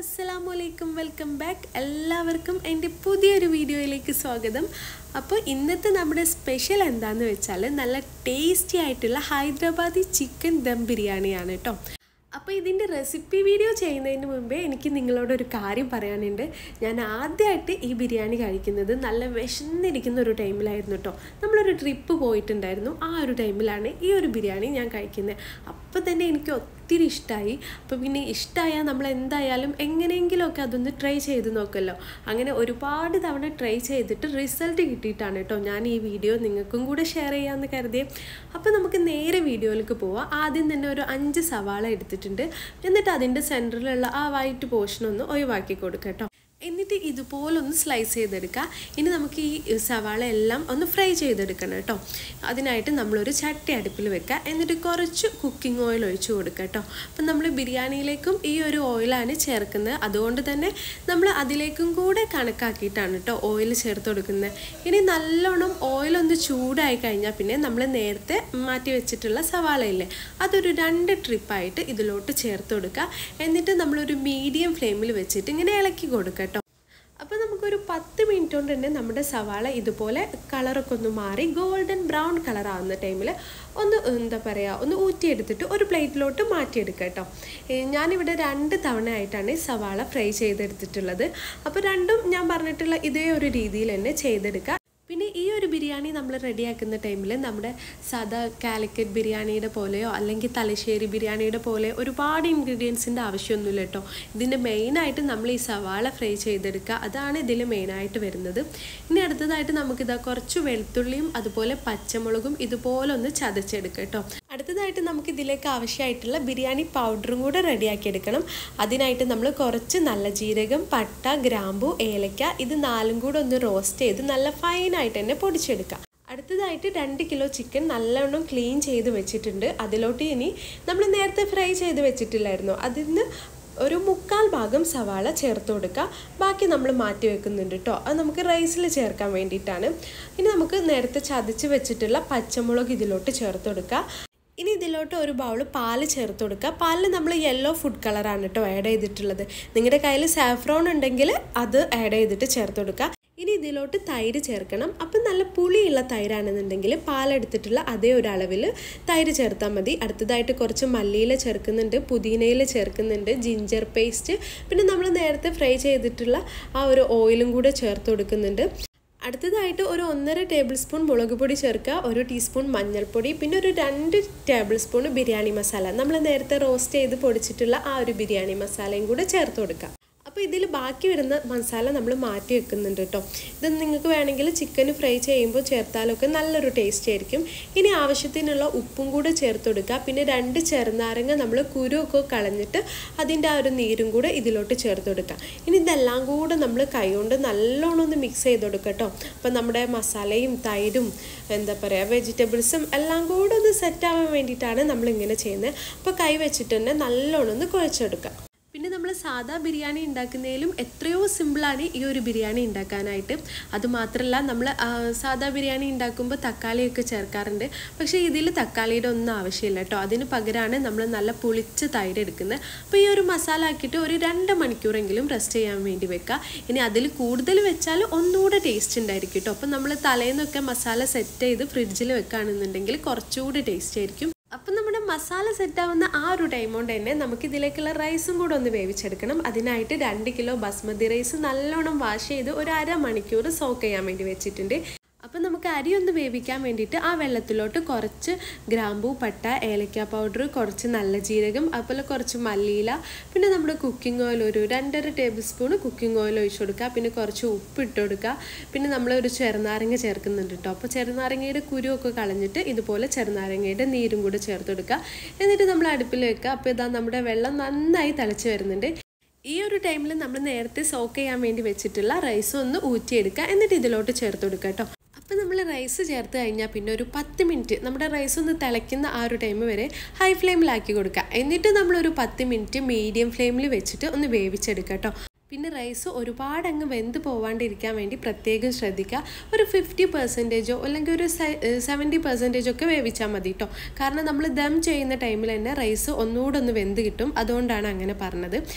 അസ്സലാമു അലൈക്കും welcome back എല്ലാവർക്കും എൻ്റെ പുതിയൊരു വീഡിയോയിലേക്ക് സ്വാഗതം അപ്പോൾ ഇന്നത്തെ നമ്മുടെ സ്പെഷ്യൽ എന്താണെന്ന് വെച്ചാൽ നല്ല ടേസ്റ്റി ആയിട്ടുള്ള ഹൈദരാബാദി ചിക്കൻ ദം ബിരിയാണിയാണ് കേട്ടോ അപ്പോൾ ഇതിൻ്റെ റെസിപ്പി വീഡിയോ ചെയ്യുന്നതിന് മുമ്പേ എനിക്ക് നിങ്ങളോടൊരു കാര്യം പറയാനുണ്ട് ഞാൻ ആദ്യമായിട്ട് ഈ ബിരിയാണി കഴിക്കുന്നത് നല്ല വിശന്നിരിക്കുന്ന ഒരു ടൈമിലായിരുന്നു കേട്ടോ നമ്മളൊരു ട്രിപ്പ് പോയിട്ടുണ്ടായിരുന്നു ആ ഒരു ടൈമിലാണ് ഈ ഒരു ബിരിയാണി ഞാൻ കഴിക്കുന്നത് അപ്പോൾ തന്നെ എനിക്ക് ഒത്തിരി ഇഷ്ടമായി അപ്പോൾ പിന്നെ ഇഷ്ടമായാൽ നമ്മൾ എന്തായാലും എങ്ങനെയെങ്കിലുമൊക്കെ അതൊന്ന് ട്രൈ ചെയ്ത് നോക്കുമല്ലോ അങ്ങനെ ഒരുപാട് തവണ ട്രൈ ചെയ്തിട്ട് റിസൾട്ട് കിട്ടിയിട്ടാണ് കേട്ടോ ഞാൻ ഈ വീഡിയോ നിങ്ങൾക്കും കൂടെ ഷെയർ ചെയ്യാമെന്ന് കരുതിയേ അപ്പോൾ നമുക്ക് നേരെ വീഡിയോയിലേക്ക് പോവാം ആദ്യം തന്നെ ഒരു അഞ്ച് സവാള എടുത്തിട്ടുണ്ട് എന്നിട്ട് അതിൻ്റെ സെൻറ്ററിലുള്ള ആ വൈറ്റ് പോർഷൻ ഒന്ന് ഒഴിവാക്കി കൊടുക്കുക കേട്ടോ എന്നിട്ട് ഇതുപോലൊന്ന് സ്ലൈസ് ചെയ്തെടുക്കുക ഇനി നമുക്ക് ഈ സവാള എല്ലാം ഒന്ന് ഫ്രൈ ചെയ്തെടുക്കണം കേട്ടോ അതിനായിട്ട് നമ്മളൊരു ചട്ടി അടുപ്പിൽ വെക്കുക എന്നിട്ട് കുറച്ച് കുക്കിംഗ് ഓയിൽ ഒഴിച്ച് കൊടുക്കുക കേട്ടോ അപ്പം നമ്മൾ ബിരിയാണിയിലേക്കും ഈ ഒരു ഓയിലാണ് ചേർക്കുന്നത് അതുകൊണ്ട് തന്നെ നമ്മൾ അതിലേക്കും കൂടെ കണക്കാക്കിയിട്ടാണ് കേട്ടോ ഓയിൽ ചേർത്ത് കൊടുക്കുന്നത് ഇനി നല്ലോണം ഓയിലൊന്ന് ചൂടായി കഴിഞ്ഞാൽ പിന്നെ നമ്മൾ നേരത്തെ മാറ്റി വെച്ചിട്ടുള്ള സവാള ഇല്ലേ അതൊരു രണ്ട് ട്രിപ്പായിട്ട് ഇതിലോട്ട് ചേർത്ത് കൊടുക്കുക എന്നിട്ട് നമ്മളൊരു മീഡിയം ഫ്ലെയിമിൽ വെച്ചിട്ട് ഇങ്ങനെ ഇളക്കി കൊടുക്കുക കേട്ടോ അപ്പോൾ നമുക്കൊരു പത്ത് മിനിറ്റ് കൊണ്ട് തന്നെ നമ്മുടെ സവാള ഇതുപോലെ കളറൊക്കെ ഒന്ന് മാറി ഗോൾഡൻ ബ്രൗൺ കളർ ആവുന്ന ടൈമിൽ ഒന്ന് എന്താ പറയുക ഒന്ന് ഊറ്റിയെടുത്തിട്ട് ഒരു പ്ലേറ്റിലോട്ട് മാറ്റിയെടുക്കുക കേട്ടോ ഞാനിവിടെ രണ്ട് തവണയായിട്ടാണ് സവാള ഫ്രൈ ചെയ്തെടുത്തിട്ടുള്ളത് അപ്പോൾ രണ്ടും ഞാൻ പറഞ്ഞിട്ടുള്ള ഇതേ ഒരു രീതിയിൽ തന്നെ ചെയ്തെടുക്കുക പിന്നെ ഈ ഒരു ബിരിയാണി നമ്മൾ റെഡിയാക്കുന്ന ടൈമിൽ നമ്മുടെ സാധാ കാലിക്കറ്റ് ബിരിയാണിയുടെ പോലെയോ അല്ലെങ്കിൽ തലശ്ശേരി ബിരിയാണിയുടെ പോലെ ഒരുപാട് ഇൻഗ്രീഡിയൻസിൻ്റെ ആവശ്യമൊന്നുമില്ല കേട്ടോ ഇതിൻ്റെ മെയിനായിട്ട് നമ്മൾ ഈ സവാള ഫ്രൈ ചെയ്തെടുക്കുക അതാണ് ഇതിൽ മെയിനായിട്ട് വരുന്നത് ഇനി അടുത്തതായിട്ട് നമുക്കിതാ കുറച്ച് വെളുത്തുള്ളിയും അതുപോലെ പച്ചമുളകും ഇതുപോലെ ഒന്ന് ചതച്ചെടുക്കുക കേട്ടോ അടുത്തതായിട്ട് നമുക്ക് ഇതിലേക്ക് ആവശ്യമായിട്ടുള്ള ബിരിയാണി പൗഡറും കൂടെ റെഡിയാക്കി എടുക്കണം അതിനായിട്ട് നമ്മൾ കുറച്ച് നല്ല ജീരകം പട്ട ഗ്രാമ്പു ഏലക്ക ഇത് നാലും കൂടെ ഒന്ന് റോസ്റ്റ് ചെയ്ത് നല്ല ഫൈനായിട്ട് തന്നെ പൊടിച്ചെടുക്കാം അടുത്തതായിട്ട് രണ്ട് കിലോ ചിക്കൻ നല്ലവണ്ണം ക്ലീൻ ചെയ്ത് വെച്ചിട്ടുണ്ട് അതിലോട്ട് ഇനി നമ്മൾ നേരത്തെ ഫ്രൈ ചെയ്ത് വെച്ചിട്ടില്ലായിരുന്നു അതിന് ഒരു മുക്കാൽ ഭാഗം സവാള ചേർത്ത് കൊടുക്കുക ബാക്കി നമ്മൾ മാറ്റി വെക്കുന്നുണ്ട് കേട്ടോ അത് നമുക്ക് റൈസിൽ ചേർക്കാൻ വേണ്ടിയിട്ടാണ് ഇനി നമുക്ക് നേരത്തെ ചതച്ച് വെച്ചിട്ടുള്ള പച്ചമുളക് ഇതിലോട്ട് ചേർത്ത് കൊടുക്കുക ഇനി ഇതിലോട്ട് ഒരു ബൗൾ പാല് ചേർത്ത് കൊടുക്കുക പാലിൽ നമ്മൾ യെല്ലോ ഫുഡ് കളറാണ് കേട്ടോ ആഡ് ചെയ്തിട്ടുള്ളത് നിങ്ങളുടെ കയ്യിൽ സാഫ്രോൺ ഉണ്ടെങ്കിൽ അത് ആഡ് ചെയ്തിട്ട് ചേർത്ത് കൊടുക്കുക ഇനി ഇതിലോട്ട് തൈര് ചേർക്കണം അപ്പം നല്ല പുളിയുള്ള തൈരാണെന്നുണ്ടെങ്കിൽ പാലെടുത്തിട്ടുള്ള അതേ ഒരു അളവിൽ തൈര് ചേർത്താൽ മതി അടുത്തതായിട്ട് കുറച്ച് മല്ലിയില ചേർക്കുന്നുണ്ട് പുതിനയില ചേർക്കുന്നുണ്ട് ജിഞ്ചർ പേസ്റ്റ് പിന്നെ നമ്മൾ നേരത്തെ ഫ്രൈ ചെയ്തിട്ടുള്ള ആ ഒരു ഓയിലും കൂടെ ചേർത്ത് കൊടുക്കുന്നുണ്ട് അടുത്തതായിട്ട് ഒരു ഒന്നര ടേബിൾ സ്പൂൺ മുളക് പൊടി ചേർക്കുക ഒരു ടീസ്പൂൺ മഞ്ഞൾപ്പൊടി പിന്നെ ഒരു രണ്ട് ടേബിൾ സ്പൂൺ ബിരിയാണി മസാല നമ്മൾ നേരത്തെ റോസ്റ്റ് ചെയ്ത് പൊടിച്ചിട്ടുള്ള ആ ഒരു ബിരിയാണി മസാലയും കൂടെ ചേർത്ത് കൊടുക്കുക അപ്പോൾ ഇതിൽ ബാക്കി വരുന്ന മസാല നമ്മൾ മാറ്റി വെക്കുന്നുണ്ട് കേട്ടോ ഇത് നിങ്ങൾക്ക് വേണമെങ്കിൽ ചിക്കൻ ഫ്രൈ ചെയ്യുമ്പോൾ ചേർത്താലൊക്കെ നല്ലൊരു ടേസ്റ്റ് ആയിരിക്കും ഇനി ആവശ്യത്തിനുള്ള ഉപ്പും കൂടെ ചേർത്ത് കൊടുക്കുക പിന്നെ രണ്ട് ചെറുനാരങ്ങ നമ്മൾ കുരുവൊക്കെ കളഞ്ഞിട്ട് അതിൻ്റെ ആ ഒരു നീരും കൂടെ ഇതിലോട്ട് ചേർത്ത് കൊടുക്കുക ഇനി ഇതെല്ലാം കൂടെ നമ്മൾ കൈകൊണ്ട് നല്ലോണം ഒന്ന് മിക്സ് ചെയ്ത് കൊടുക്കുക കേട്ടോ അപ്പോൾ നമ്മുടെ മസാലയും തൈരും എന്താ പറയുക വെജിറ്റബിൾസും എല്ലാം കൂടെ ഒന്ന് സെറ്റ് ആവാൻ വേണ്ടിയിട്ടാണ് നമ്മളിങ്ങനെ ചെയ്യുന്നത് അപ്പോൾ കൈ വെച്ചിട്ട് തന്നെ നല്ലോണം ഒന്ന് കുഴച്ചെടുക്കുക പിന്നെ നമ്മൾ സാധാ ബിരിയാണി ഉണ്ടാക്കുന്നതിലും എത്രയോ സിമ്പിളാണ് ഈ ഒരു ബിരിയാണി ഉണ്ടാക്കാനായിട്ട് അതുമാത്രമല്ല നമ്മൾ സാധാ ബിരിയാണി ഉണ്ടാക്കുമ്പോൾ തക്കാളിയൊക്കെ ചേർക്കാറുണ്ട് പക്ഷേ ഇതിൽ തക്കാളിയുടെ ഒന്നും ആവശ്യമില്ല കേട്ടോ അതിന് പകരമാണ് നമ്മൾ നല്ല പുളിച്ച് തൈര് എടുക്കുന്നത് അപ്പോൾ ഈ ഒരു മസാല ആക്കിയിട്ട് ഒരു രണ്ട് മണിക്കൂറെങ്കിലും റെസ്റ്റ് ചെയ്യാൻ വേണ്ടി വെക്കുക ഇനി അതിൽ കൂടുതൽ വെച്ചാൽ ഒന്നുകൂടെ ടേസ്റ്റ് ഉണ്ടായിരിക്കും കേട്ടോ അപ്പോൾ നമ്മൾ തലേന്നൊക്കെ മസാല സെറ്റ് ചെയ്ത് ഫ്രിഡ്ജിൽ വെക്കുകയാണെന്നുണ്ടെങ്കിൽ കുറച്ചുകൂടി ടേസ്റ്റ് ആയിരിക്കും അപ്പം നമ്മുടെ മസാല സെറ്റാവുന്ന ആ ഒരു ടൈം കൊണ്ട് തന്നെ നമുക്ക് ഇതിലേക്കുള്ള റൈസും കൂടെ ഒന്ന് വേവിച്ചെടുക്കണം അതിനായിട്ട് രണ്ട് കിലോ ബസ്മതി റൈസ് നല്ലോണം വാഷ് ചെയ്ത് ഒരു അരമണിക്കൂർ സോക്ക് ചെയ്യാൻ വേണ്ടി വെച്ചിട്ടുണ്ട് അപ്പം നമുക്ക് അരി ഒന്ന് വേവിക്കാൻ വേണ്ടിയിട്ട് ആ വെള്ളത്തിലോട്ട് കുറച്ച് ഗ്രാമ്പൂ പട്ട ഏലക്ക പൗഡർ കുറച്ച് നല്ല ജീരകം അതുപോലെ കുറച്ച് മല്ലിയില പിന്നെ നമ്മുടെ കുക്കിംഗ് ഓയിൽ ഒരു രണ്ടര ടേബിൾ സ്പൂൺ കുക്കിംഗ് ഓയിൽ ഒഴിച്ചു കൊടുക്കുക പിന്നെ കുറച്ച് ഉപ്പ് ഇട്ട് കൊടുക്കുക പിന്നെ നമ്മൾ ഒരു ചെറുനാരങ്ങ ചേർക്കുന്നുണ്ട് കേട്ടോ അപ്പോൾ ചെറുനാരങ്ങയുടെ കുരുവൊക്കെ കളഞ്ഞിട്ട് ഇതുപോലെ ചെറുനാരങ്ങയുടെ നീരും കൂടെ ചേർത്ത് കൊടുക്കുക എന്നിട്ട് നമ്മൾ അടുപ്പിൽ വെക്കുക അപ്പോൾ ഇതാ നമ്മുടെ വെള്ളം നന്നായി തിളച്ച് വരുന്നുണ്ട് ഈ ഒരു ടൈമിൽ നമ്മൾ നേരത്തെ സോക്ക് ചെയ്യാൻ വേണ്ടി വെച്ചിട്ടുള്ള റൈസ് ഒന്ന് ഊറ്റിയെടുക്കുക എന്നിട്ട് ഇതിലോട്ട് ചേർത്ത് കൊടുക്കുക കേട്ടോ അപ്പോൾ നമ്മൾ റൈസ് ചേർത്ത് കഴിഞ്ഞാൽ പിന്നെ ഒരു പത്ത് മിനിറ്റ് നമ്മുടെ റൈസ് ഒന്ന് തിളയ്ക്കുന്ന ആ ഒരു ടൈം വരെ ഹൈ ഫ്ലെയിമിലാക്കി കൊടുക്കുക എന്നിട്ട് നമ്മളൊരു പത്ത് മിനിറ്റ് മീഡിയം ഫ്ലെയിമിൽ വെച്ചിട്ട് ഒന്ന് വേവിച്ചെടുക്കുക കേട്ടോ പിന്നെ റൈസ് ഒരുപാട് അങ്ങ് വെന്ത് പോവാണ്ടിരിക്കാൻ വേണ്ടി പ്രത്യേകം ശ്രദ്ധിക്കുക ഒരു ഫിഫ്റ്റി പെർസെൻറ്റേജോ അല്ലെങ്കിൽ ഒരു സെവൻറ്റി പെർസെൻറ്റേജോ ഒക്കെ വേവിച്ചാൽ മതി കേട്ടോ കാരണം നമ്മൾ ദം ചെയ്യുന്ന ടൈമിൽ തന്നെ റൈസ് ഒന്നുകൂടെ ഒന്ന് വെന്ത് കിട്ടും അതുകൊണ്ടാണ് അങ്ങനെ പറഞ്ഞത്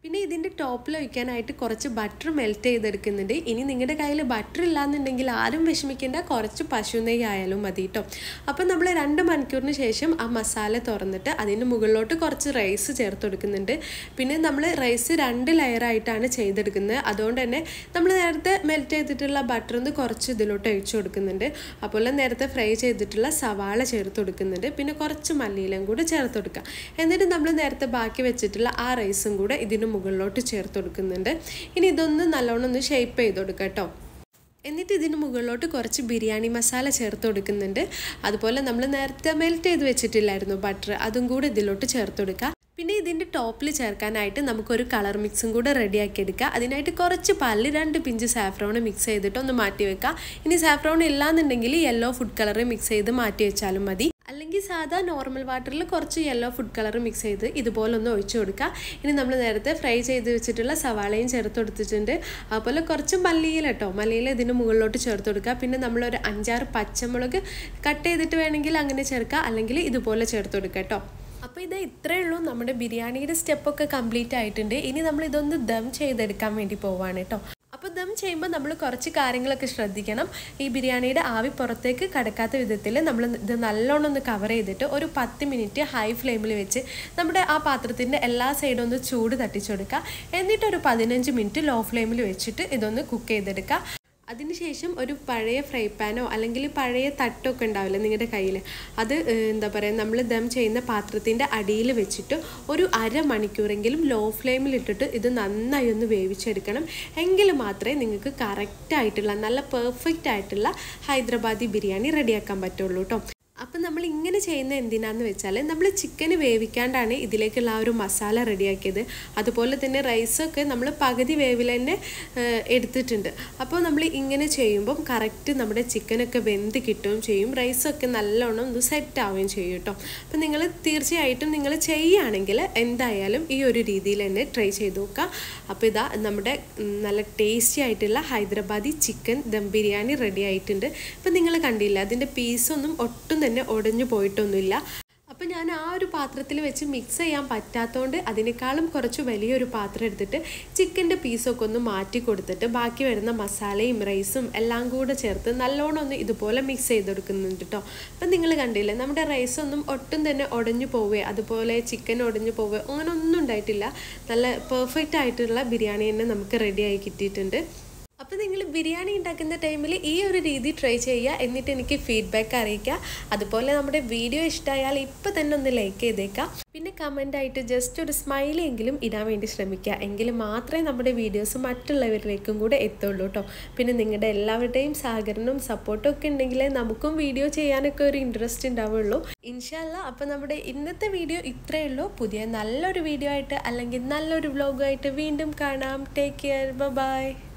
പിന്നെ ഇതിൻ്റെ ടോപ്പിൽ ഒഴിക്കാനായിട്ട് കുറച്ച് ബട്ടർ മെൽറ്റ് ചെയ്തെടുക്കുന്നുണ്ട് ഇനി നിങ്ങളുടെ കയ്യിൽ ബട്ടർ ഇല്ലാന്നുണ്ടെങ്കിൽ ആരും വിഷമിക്കേണ്ട കുറച്ച് പശു നെയ്യ് ആയാലും മതി കേട്ടോ അപ്പം നമ്മൾ രണ്ട് മണിക്കൂറിന് ശേഷം ആ മസാല തുറന്നിട്ട് അതിന് മുകളിലോട്ട് കുറച്ച് റൈസ് ചേർത്ത് കൊടുക്കുന്നുണ്ട് പിന്നെ നമ്മൾ റൈസ് രണ്ട് ലെയറായിട്ടാണ് ചെയ്തെടുക്കുന്നത് അതുകൊണ്ട് തന്നെ നമ്മൾ നേരത്തെ മെൽറ്റ് ചെയ്തിട്ടുള്ള ബട്ടർ ഒന്ന് കുറച്ച് ഇതിലോട്ട് ഒഴിച്ചു കൊടുക്കുന്നുണ്ട് അപ്പോൾ നേരത്തെ ഫ്രൈ ചെയ്തിട്ടുള്ള സവാള ചേർത്ത് കൊടുക്കുന്നുണ്ട് പിന്നെ കുറച്ച് മല്ലിയിലും കൂടെ ചേർത്ത് കൊടുക്കുക എന്നിട്ട് നമ്മൾ നേരത്തെ ബാക്കി വെച്ചിട്ടുള്ള ആ റൈസും കൂടെ ഇതിന് മുകളിലോട്ട് ചേർത്ത് കൊടുക്കുന്നുണ്ട് ഇനി ഇതൊന്ന് നല്ലോണം ഒന്ന് ഷേപ്പ് ചെയ്ത് കൊടുക്കുക കേട്ടോ എന്നിട്ട് ഇതിന് മുകളിലോട്ട് കുറച്ച് ബിരിയാണി മസാല ചേർത്ത് കൊടുക്കുന്നുണ്ട് അതുപോലെ നമ്മൾ നേരത്തെ മെൽറ്റ് ചെയ്ത് വെച്ചിട്ടില്ലായിരുന്നു ബട്ടർ അതും കൂടെ ഇതിലോട്ട് ചേർത്ത് കൊടുക്കുക പിന്നെ ഇതിൻ്റെ ടോപ്പിൽ ചേർക്കാനായിട്ട് നമുക്കൊരു കളർ മിക്സും കൂടെ റെഡിയാക്കി എടുക്കുക അതിനായിട്ട് കുറച്ച് പാലിൽ രണ്ട് പിഞ്ച് സാഫ്രോൺ മിക്സ് ചെയ്തിട്ട് ഒന്ന് മാറ്റി വെക്കുക ഇനി സാഫ്രോൺ ഇല്ലാന്നുണ്ടെങ്കിൽ യെല്ലോ ഫുഡ് കളർ മിക്സ് ചെയ്ത് മാറ്റി വെച്ചാലും മതി അല്ലെങ്കിൽ സാധാ നോർമൽ വാട്ടറിൽ കുറച്ച് യെല്ലോ ഫുഡ് കളർ മിക്സ് ചെയ്ത് ഇതുപോലെ ഒന്ന് ഒഴിച്ചു കൊടുക്കുക ഇനി നമ്മൾ നേരത്തെ ഫ്രൈ ചെയ്ത് വെച്ചിട്ടുള്ള സവാളയും ചേർത്ത് കൊടുത്തിട്ടുണ്ട് അതുപോലെ കുറച്ച് മല്ലിയില കേട്ടോ മല്ലിയില ഇതിന് മുകളിലോട്ട് ചേർത്ത് കൊടുക്കുക പിന്നെ നമ്മളൊരു അഞ്ചാറ് പച്ചമുളക് കട്ട് ചെയ്തിട്ട് വേണമെങ്കിൽ അങ്ങനെ ചേർക്കുക അല്ലെങ്കിൽ ഇതുപോലെ ചേർത്ത് കൊടുക്കുക കേട്ടോ അപ്പോൾ ഇത് ഇത്രയേ ഉള്ളൂ നമ്മുടെ ബിരിയാണിയുടെ സ്റ്റെപ്പൊക്കെ കംപ്ലീറ്റ് ആയിട്ടുണ്ട് ഇനി നമ്മൾ ഇതൊന്ന് ദം ചെയ്തെടുക്കാൻ വേണ്ടി പോവാണ് കേട്ടോ അപ്പോൾ ദം ചെയ്യുമ്പോൾ നമ്മൾ കുറച്ച് കാര്യങ്ങളൊക്കെ ശ്രദ്ധിക്കണം ഈ ബിരിയാണിയുടെ ആവി പുറത്തേക്ക് കടക്കാത്ത വിധത്തിൽ നമ്മൾ ഇത് നല്ലോണം ഒന്ന് കവർ ചെയ്തിട്ട് ഒരു പത്ത് മിനിറ്റ് ഹൈ ഫ്ലെയിമിൽ വെച്ച് നമ്മുടെ ആ പാത്രത്തിൻ്റെ എല്ലാ സൈഡും ഒന്ന് ചൂട് തട്ടിച്ചു കൊടുക്കുക എന്നിട്ട് ഒരു പതിനഞ്ച് മിനിറ്റ് ലോ ഫ്ലെയിമിൽ വെച്ചിട്ട് ഇതൊന്ന് കുക്ക് ചെയ്തെടുക്കുക അതിനുശേഷം ഒരു പഴയ ഫ്രൈ പാനോ അല്ലെങ്കിൽ പഴയ തട്ടൊക്കെ ഉണ്ടാവില്ല നിങ്ങളുടെ കയ്യിൽ അത് എന്താ പറയുക നമ്മൾ ദം ചെയ്യുന്ന പാത്രത്തിൻ്റെ അടിയിൽ വെച്ചിട്ട് ഒരു അരമണിക്കൂറെങ്കിലും ലോ ഫ്ലെയിമിൽ ഇട്ടിട്ട് ഇത് നന്നായി ഒന്ന് വേവിച്ചെടുക്കണം എങ്കിൽ മാത്രമേ നിങ്ങൾക്ക് കറക്റ്റായിട്ടുള്ള നല്ല പെർഫെക്റ്റ് ആയിട്ടുള്ള ഹൈദരാബാദി ബിരിയാണി റെഡിയാക്കാൻ പറ്റുള്ളൂ കേട്ടോ അപ്പം നമ്മൾ ഇങ്ങനെ ചെയ്യുന്ന എന്തിനാന്ന് വെച്ചാൽ നമ്മൾ ചിക്കന് വേവിക്കാണ്ടാണ് ഇതിലേക്കുള്ള ആ ഒരു മസാല റെഡിയാക്കിയത് അതുപോലെ തന്നെ റൈസൊക്കെ നമ്മൾ പകുതി വേവിൽ തന്നെ എടുത്തിട്ടുണ്ട് അപ്പോൾ നമ്മൾ ഇങ്ങനെ ചെയ്യുമ്പം കറക്റ്റ് നമ്മുടെ ചിക്കനൊക്കെ വെന്ത് കിട്ടുകയും ചെയ്യും റൈസൊക്കെ നല്ലോണം ഒന്ന് സെറ്റ് ആവുകയും ചെയ്യും കേട്ടോ അപ്പം നിങ്ങൾ തീർച്ചയായിട്ടും നിങ്ങൾ ചെയ്യുകയാണെങ്കിൽ എന്തായാലും ഈ ഒരു രീതിയിൽ തന്നെ ട്രൈ ചെയ്ത് നോക്കുക അപ്പോൾ ഇതാ നമ്മുടെ നല്ല ടേസ്റ്റി ആയിട്ടുള്ള ഹൈദരാബാദി ചിക്കൻ ദം ബിരിയാണി റെഡി ആയിട്ടുണ്ട് ഇപ്പം നിങ്ങൾ കണ്ടില്ല അതിൻ്റെ പീസൊന്നും ഒട്ടും തന്നെ ഉടഞ്ഞു പോയിട്ടൊന്നുമില്ല അപ്പം ഞാൻ ആ ഒരു പാത്രത്തിൽ വെച്ച് മിക്സ് ചെയ്യാൻ പറ്റാത്തതുകൊണ്ട് അതിനേക്കാളും കുറച്ച് വലിയൊരു പാത്രം എടുത്തിട്ട് ചിക്കൻ്റെ പീസൊക്കെ ഒന്ന് മാറ്റി കൊടുത്തിട്ട് ബാക്കി വരുന്ന മസാലയും റൈസും എല്ലാം കൂടെ ചേർത്ത് നല്ലോണം ഒന്ന് ഇതുപോലെ മിക്സ് ചെയ്ത് കൊടുക്കുന്നുണ്ട് കേട്ടോ അപ്പം നിങ്ങൾ കണ്ടില്ലേ നമ്മുടെ റൈസൊന്നും ഒട്ടും തന്നെ ഉടഞ്ഞു പോവുകയോ അതുപോലെ ചിക്കൻ ഉടഞ്ഞു പോവുകയോ അങ്ങനെ ഒന്നും ഉണ്ടായിട്ടില്ല നല്ല പെർഫെക്റ്റ് ആയിട്ടുള്ള ബിരിയാണി തന്നെ നമുക്ക് റെഡിയായി കിട്ടിയിട്ടുണ്ട് അപ്പോൾ നിങ്ങൾ ബിരിയാണി ഉണ്ടാക്കുന്ന ടൈമിൽ ഈ ഒരു രീതി ട്രൈ ചെയ്യുക എന്നിട്ട് എനിക്ക് ഫീഡ്ബാക്ക് അറിയിക്കുക അതുപോലെ നമ്മുടെ വീഡിയോ ഇഷ്ടമായാൽ ഇപ്പോൾ തന്നെ ഒന്ന് ലൈക്ക് ചെയ്തേക്കാം പിന്നെ കമൻ്റ് ആയിട്ട് ജസ്റ്റ് ഒരു സ്മൈലി എങ്കിലും ഇടാൻ വേണ്ടി ശ്രമിക്കുക എങ്കിൽ മാത്രമേ നമ്മുടെ വീഡിയോസ് മറ്റുള്ളവരിലേക്കും കൂടെ എത്തുള്ളൂ കേട്ടോ പിന്നെ നിങ്ങളുടെ എല്ലാവരുടെയും സഹകരണവും സപ്പോർട്ടും ഒക്കെ ഉണ്ടെങ്കിലേ നമുക്കും വീഡിയോ ചെയ്യാനൊക്കെ ഒരു ഇൻട്രസ്റ്റ് ഉണ്ടാവുള്ളൂ ഇൻഷാല്ല അപ്പോൾ നമ്മുടെ ഇന്നത്തെ വീഡിയോ ഇത്രയേ ഉള്ളൂ പുതിയ നല്ലൊരു വീഡിയോ ആയിട്ട് അല്ലെങ്കിൽ നല്ലൊരു വ്ലോഗായിട്ട് വീണ്ടും കാണാം ടേക്ക് കെയർ ബൈ